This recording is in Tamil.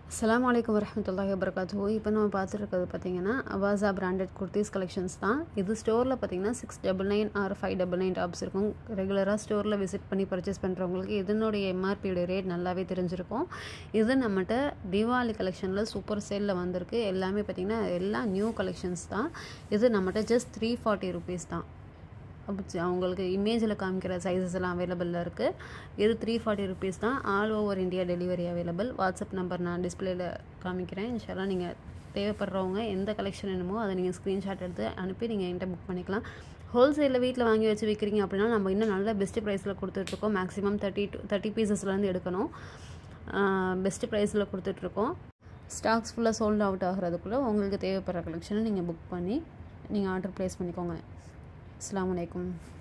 அஸ்ஸலாமு அலைக்கும் வரஹமத்துல்லாஹி வபரகாத்து இப்போ நம்ம பார்த்துருக்கிறது பார்த்தீங்கன்னா அவாசா பிராண்டட் குர்த்திஸ் கலெக்ஷன்ஸ் தான் இது ஸ்டோரில் பார்த்தீங்கன்னா six double nine or five double nine tops இருக்கும் ரெகுலராக ஸ்டோரில் விசிட் பண்ணி பர்ச்சேஸ் பண்ணுறவங்களுக்கு இதனுடைய எம்ஆர்பியோட ரேட் நல்லாவே தெரிஞ்சிருக்கும் இது நம்மகிட்ட தீபாவளி கலெக்ஷனில் சூப்பர் சேலில் வந்திருக்கு எல்லாமே பார்த்திங்கன்னா எல்லாம் நியூ கலெக்ஷன்ஸ் தான் இது நம்மகிட்ட ஜஸ்ட் த்ரீ ஃபார்ட்டி ருபீஸ் தான் அப்படி அவங்களுக்கு இமேஜில் காமிக்கிற சைஸஸ் எல்லாம் அவைலபிளில் இருக்குது இது த்ரீ ஃபார்ட்டி ருபீஸ் தான் all over India delivery available WhatsApp number நான் டிஸ்பிளேயில் காமிக்கிறேன் இன்ஷால்லாம் நீங்கள் தேவைப்படுறவங்க எந்த கலெக்ஷன் வேணுமோ அதை நீங்கள் ஸ்க்ரீன்ஷாட் எடுத்து அனுப்பி நீங்கள் என்கிட்ட புக் பண்ணிக்கலாம் ஹோல்சேலில் வீட்டில் வாங்கி வச்சு விற்கிறீங்க அப்படின்னா நம்ம இன்னும் நல்ல பெஸ்ட் ப்ரைஸில் கொடுத்துட்ருக்கோம் மேக்ஸிமம் தேர்ட்டி டு தேர்ட்டி பீசஸ்லேருந்து எடுக்கணும் பெஸ்ட் ப்ரைஸில் கொடுத்துட்ருக்கோம் ஸ்டாக்ஸ் ஃபுல்லாக சோல்ட் அவுட் ஆகிறதுக்குள்ளே உங்களுக்கு தேவைப்படுற கலெக்ஷனை நீங்கள் புக் பண்ணி நீங்கள் ஆர்டர் ப்ளேஸ் பண்ணிக்கோங்க அஸ்லாம் வலைக்கம்